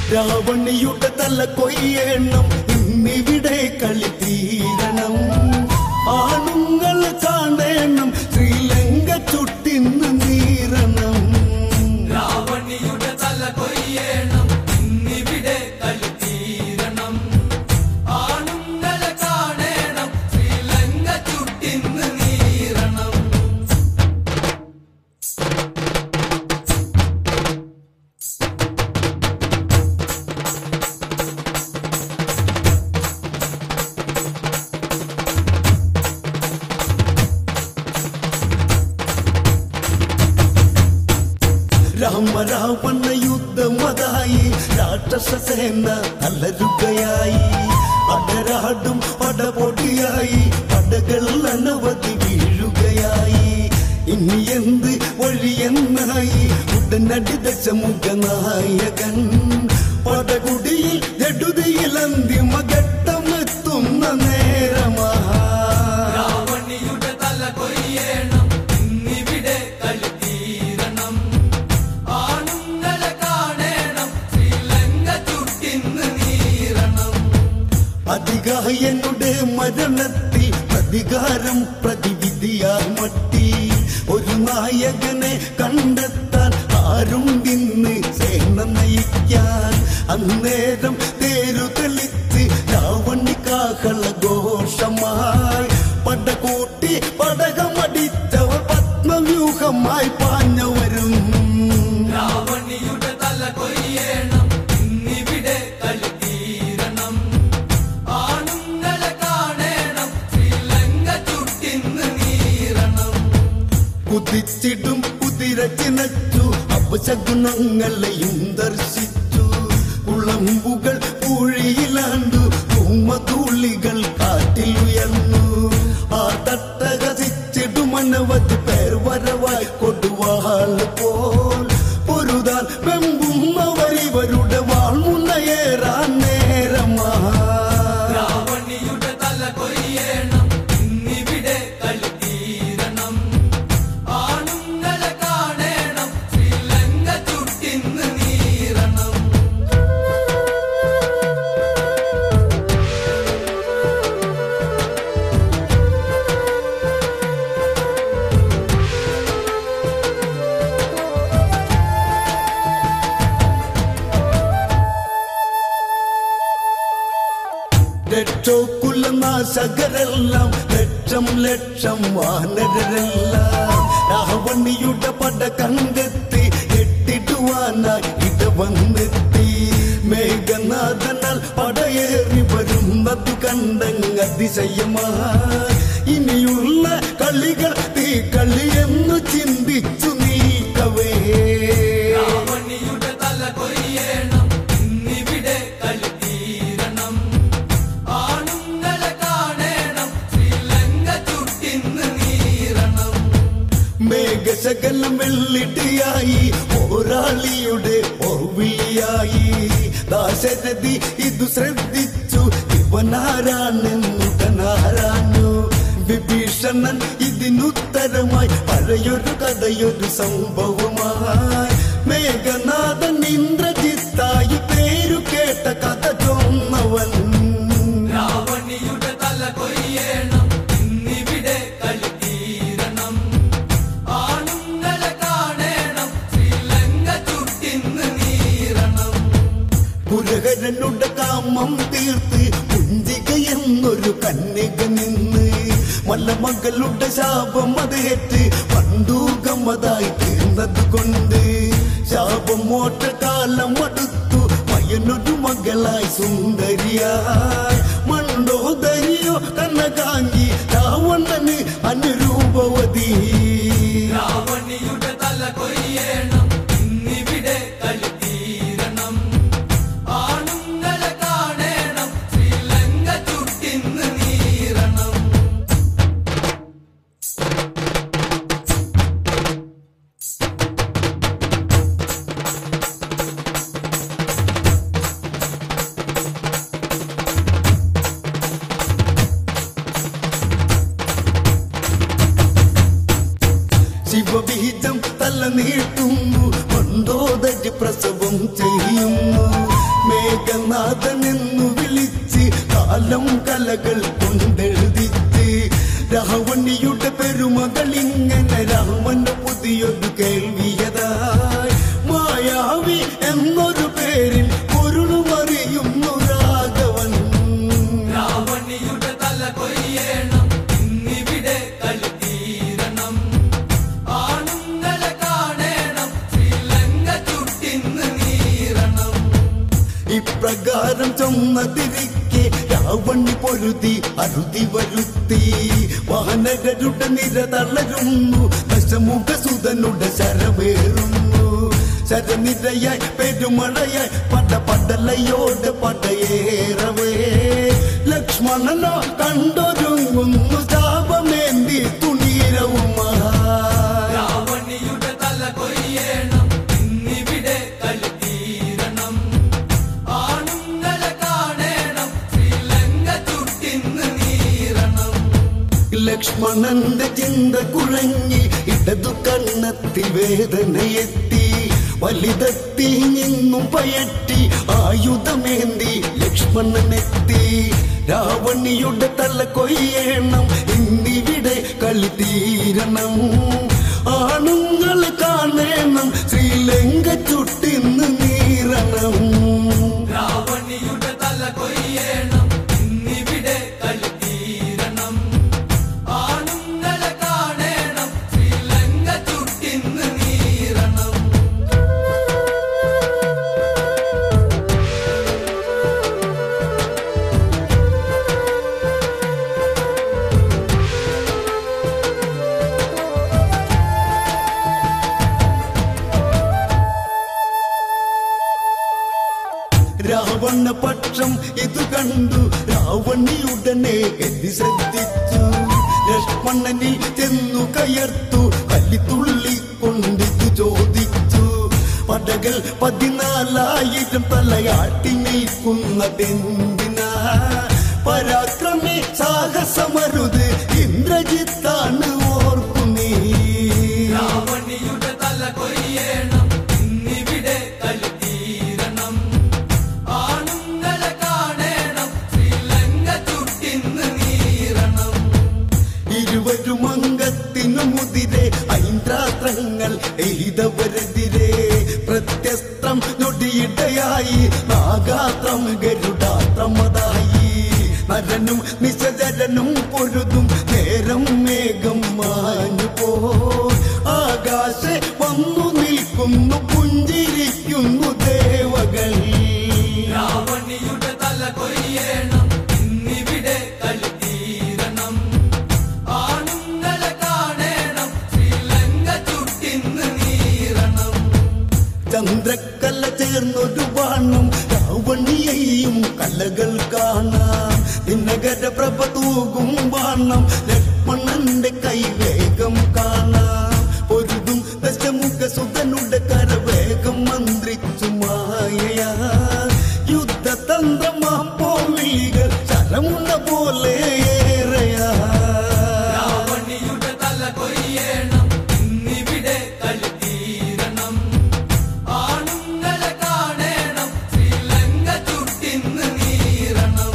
രാവണിയുടെ തല കൊയ്യണം ഇന്നിവിടെ കളി തീരണം ആണുങ്ങൾ കാണണം ശ്രീലങ്ക ചുട്ടിന്ന് നീരണം രാവണിയുടെ തല കൊയ്യണം ഇന്നിവിടെ കളി തീരണം ആണുങ്ങളെ കാണണം ശ്രീലങ്ക ചുട്ടിന്ന് നീരണം രാമരാവണ യുദ്ധമതായി രാക്ഷസ സേന അലരുകയായി അടരാടും പടപൊടിയായി പടകൾ അനവധി വീഴുകയായി ഇനി എന്ത് വഴിയെന്നായി ഉടനടി ദശമുഖ നായകൻ പടകുടിയിൽ ജഡുതിയിൽ അന്തിമ ഘട്ടമെത്തുന്ന നേരമാ രാവണിയുടെ തല കൊയ്യണം ഇന്നിവിടെ കളി തീരണം ആണുങ്ങളെ കാണണം ശ്രീലങ്ക ചുട്ടിന്ന് നീരണം അധികായനുടെ മരണത്തിൽ പ്രതികാരം പ്രതിവിധിയായി മട്ടി ഒരു നായകനെ കണ്ടെത്താൻ ആരും ഇന്ന് സേന നയിക്കാൻ അന്നേരം തേരു തെളിച്ച് രാവണി കാഹള ഘോഷമായി പടകൂട്ടി പടകമടിച്ചവർ പത്മവ്യൂഹമായി പാഞ്ഞവരും രാവണിയുടെ തല കൊയ്യണം ഇന്നിവിടെ കളി തീരണം ആണുങ്ങളെ കാണണം ശ്രീലങ്ക ചുട്ടിന്ന് നീരണം കുതിച്ചിടും കുതിര ചിനച്ചു അപശകുണങ്ങളെയും ദർശിച്ചു കുളമ്പുകൾ പൂഴിയിലാണ്ടു കുമ്മതുള്ളികൾ കാറ്റിൽ ഉയർന്നു ആ തട്ടകസിച്ചിടും അനവധി പേർ വരവായി കൊടുവാൾ പോൽ പൊരുതാൻ വെമ്പുന്നവരിവരുടെ വാൾമുന്നയേറാൻ നേരമാ രാവണിയുടെ തല കൊയ്യണം ഇന്നിവിടെ കളി തീരണം ആണുങ്ങളെ കാണണം ശ്രീലങ്ക ചുട്ടിന്ന് നീരണം ലക്ഷോക്കുള്ള നാശകരെല്ലാം ലക്ഷം ലക്ഷം വാനരെല്ലാം രാവണിയുടെ പട കണ്ടെത്തി എട്ടിടുവാനായി ഇട വന്നെത്തി മേഘനാഥനാൽ പടയേറി വരുന്നത് കണ്ടങ്ങ് അതിശയമായി ഇനിയുള്ള കളികൾ തീ കളിയെന്നു ചിന്തിച്ചു നീക്കവേ രാവണിയുടെ തല കൊയ്യണം ഇന്നിവിടെ കളി തീരണം ആണുങ്ങളെ കാണണം ശ്രീലങ്ക ചുട്ടിന്ന് നീരണം മേഘശകലം വെള്ളിട്ടിയായി പോരാളിയുടെ ഓർവിളിയായി ദാശരഥി ഇതു ശ്രദ്ധിച്ചു ഇവനാരാണെന്നുടനാരാഞ്ഞു വിഭീഷണൻ ഇതിനുത്തരമായി പഴയൊരു കഥയൊരു സംഭവമായി മേഘനാഥൻ ഇന്ദ്രജിത്തായി പേരു കേട്ട കഥ ചൊന്നവൻ രാവണിയുടെ തല കൊയ്യണം ഇന്നിവിടെ കളി തീരണം ആണുങ്ങളെ കാണണം ശ്രീലങ്ക ചുട്ടിന്ന് നീരണം പുരകരനുടെ കാമം തീർത്ത് കുഞ്ചിക എന്നൊരു കന്യക നിന്ന് മല്ലമകളുടെ ശാപം അതേറ്റ് പണ്ടൂകമതായി തീർന്നത് കൊണ്ട് ശാപം മോട്ട കാലം അടുത്തു മയനൊരു മകളായി സുന്ദരിയായി മണ്ടോദരിയോ കണ്ണകാങ്കി രാവണന് അനുരൂപവതി രാവണിയുടെ തല കൊയ്യണം ഇന്നിവിടെ കളി തീരണം ആണുങ്ങളെ കാണണം ശ്രീലങ്ക ചുട്ടിന്ന് നീരണം ശിവബീജം തല നീട്ടുന്നു മണ്ടോദരി പ്രസവം ചെയ്യുന്നു ലോകനാഥനെന്നു വിളിച്ച് കാലം കലകൾ കൊണ്ടെഴുതിച്ച് രാവണിയുടെ പെരുമകൾ ഇങ്ങനെ രാമന്റെ പുതിയൊരു കേൾവിയതായി മായാവി എന്നൊരു പേരിൽ പൊരുളുമറിയുന്നു രാഘവൻ രാവണിയുടെ തല കൊയ്യണം ഇന്നിവിടെ കളി തീരണം ആണുങ്ങളെ കാണണം ശ്രീലങ്ക ചുട്ടിന്ന് നീരണം ഇപ്രകാരം ചൊന്നതിരിക്കെ രാവണി പൊരുതി അരുതി വരുത്തി വാനകരുടെ നിര തളരുന്നു ദശമുഖസുതനുടെ ശരമേറുന്നു ശരനിരയായി പെരുമഴയായി പട പടലയോട് പടയേറവേ ലക്ഷ്മണനോ കണ്ടൊരുങ്ങുന്നു ശാപമേന്തി തുണീരവുമായി രാവണിയുടെ തല കൊയ്യണം ഇന്നിവിടെ കളി തീരണം ആണുങ്ങളെ കാണണം ശ്രീലങ്ക ചുട്ടിന്ന് നീരണം ലക്ഷ്മണന്റെ ചിന്ത കുഴങ്ങി ഇടതു കണ്ണത്തിൽ വേദനയെത്തി വലുതെത്തി നിന്നും പയറ്റി ആയുധമേന്തി ലക്ഷ്മണനെത്തി രാവണിയുടെ തല കൊയ്യണം ഇന്നിവിടെ കളി തീരണം ആണുങ്ങൾ കാണണം ശ്രീലങ്ക ചുട്ടിന്ന് നീരണം രാവണിയുടെ തല കൊയ്യണം ഇന്നിവിടെ കളി തീരണം ആണുങ്ങളെ കാണണം ശ്രീലങ്ക ചുട്ടിന്ന് നീരണം രാവണ പക്ഷം ഇത് കണ്ടു രാവണിയുടനെ എത്തി ശ്രദ്ധിച്ചു ലക്ഷ്മണനിൽ ചെന്നു കയർത്തു കല്ലിത്തുള്ളി കൊണ്ടിത് ചോദിച്ചു പടകൾ പതിനാലായിരം തലയാട്ടി നിൽക്കുന്നതെന്തിനാ പരാക്രമി സാഹസമരുത് ഇന്ദ്രജിത്താണ് ഓർക്കു നീ രാവണിയുടെ തല കൊയ്യണം ഇന്നിവിടെ കളി തീരണം ആണുങ്ങളെ കാണണം ശ്രീലങ്ക ചുട്ടിന്ന് നീരണം ഇരുവരും അംഗത്തിനു മുതിരെ ഐന്ദ്രാത്രങ്ങൾ എയ്തവരെതിരെ പ്രത്യസ്ത്രം ഞൊടിയിടയായി നാഗാത്രം ഗരുഡാത്രമതായി നരനും നിശചരനും പൊരുതും നേരം മേഘം മാഞ്ഞു പോ ആകാശ വന്നു നിൽക്കുന്നു പുഞ്ചിരിക്കുന്നു ദേവകൾ രാവണിയുടെ തല കൊയ്യണം ഇന്നിവിടെ കളി തീരണം ആണുങ്ങളെ കാണണം ശ്രീലങ്ക ചുട്ടിന്ന് നീരണം ചന്ദ്രക്കല്ല ചേർന്നൊരു ബാണം രാവണിയെയും കലകൾ കാണാം ദിനകര പ്രഭ തൂകും ബാണം ലക്ഷ്മണന്റെ കൈവേഗം കാണാം പൊരുതും ദശമുഖ സുതനുടെ കരവേഗം മന്ത്രിച്ചു മായയാ യുദ്ധതന്ത്രമാം പോവിളികൾ ശരമുണ്ട പോലെ ഏറെയാ രാവണിയുടെ തല കൊയ്യണം ഇന്നിവിടെ കളി തീരണം ആണുങ്ങളെ കാണണം ശ്രീലങ്ക ചുട്ടിന്ന് നീരണം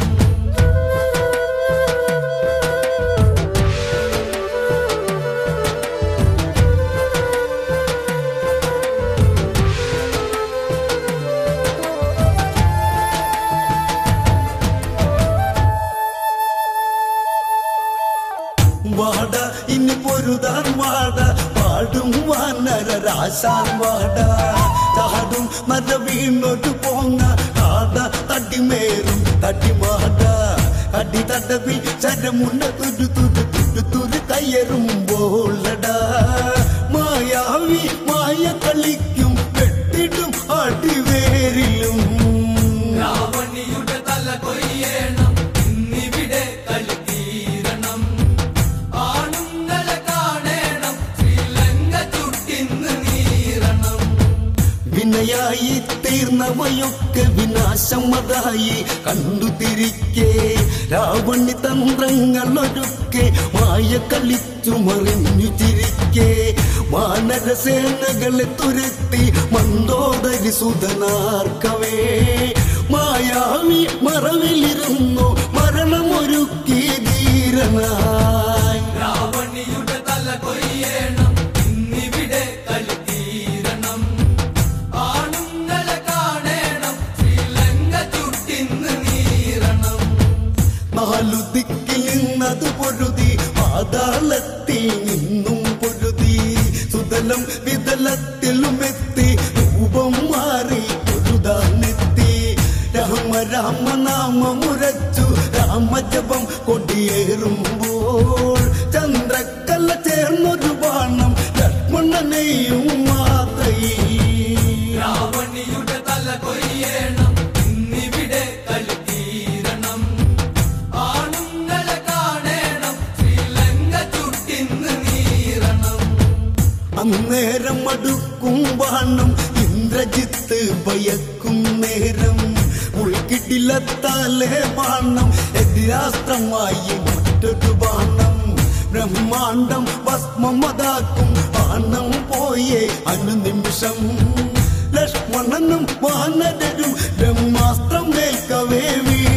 വാട ഇനി പൊരുതാൻ വാട പാടും വാനര രാശാൻ വാട ചാടും മര വീണൊരു പോങ്ങ കാട തടിമേറും തടിമാട കടി തടവി ചരമുണ്ട തുരു തുരു തുരു തുരു കയറുമ്പോളട മായാവി മായ കളിക്കും കെട്ടിടും അടിവേരിലും രാവണിയുടെ തല കൊയ്യണം ഇന്നിവിടെ കളി തീരണം ആണുങ്ങളെ കാണണം ശ്രീലങ്ക ചുട്ടിന്ന് നീരണം വിനയായി തീർന്നവയൊക്കെ വിനാശമതായി കണ്ടു തിരിക്കേ രാവണി തന്ത്രങ്ങളൊരുക്കെ മായ കളിച്ചു മറിഞ്ഞു ചിരിക്കേ വാനരസേനകളെ തുരത്തി മന്ദോദരി സുതനാർക്കവേ മായാവി മറവിലിരുന്നു മരണമൊരുക്കി ധീരനായി രാവണിയുടെ തല കൊയ്യണം ഇന്നിവിടെ കളി തീരണം ആണുങ്ങളെ കാണണം ശ്രീലങ്ക ചുട്ടിന്ന് നീരണം നാലു ദിക്കിൽ നിന്നത് പൊഴുതി പാതാളത്തിൽ നിന്നും പൊഴുതി സുതലം വിതലത്തിലും എത്തി രൂപം മാറി പൊഴുതാനെത്തി രാമ രാമ നാമമുരച്ചു രാമജപം കൊടിയേറുമ്പോൾ ചന്ദ്രക്കല്ല ചേർന്നൊരു ബാണം ലക്ഷ്മണനെയും മാതയിൽ രാവണിയുടെ തല കൊയ്യണം ഇന്നിവിടെ കളി തീരണം ആണുങ്ങളെ കാണണം ശ്രീലങ്ക ചുട്ടിന്ന് നീരണം അന്നേരം അടുക്കും ബാണം ഇന്ദ്രജിത്ത് ഭയക്കും നേരം ഉൾക്കിടിലത്താലെ ബാണം എതിരാസ്ത്രമായി മറ്റൊരു ബാണം ബ്രഹ്മാണ്ടം ഭസ്മമതാക്കും ബാണം പോയേ അനുനിമിഷം ലക്ഷ്മണനും വാനരരും ബ്രഹ്മാസ്ത്രം മേൽക്കവേ വീണു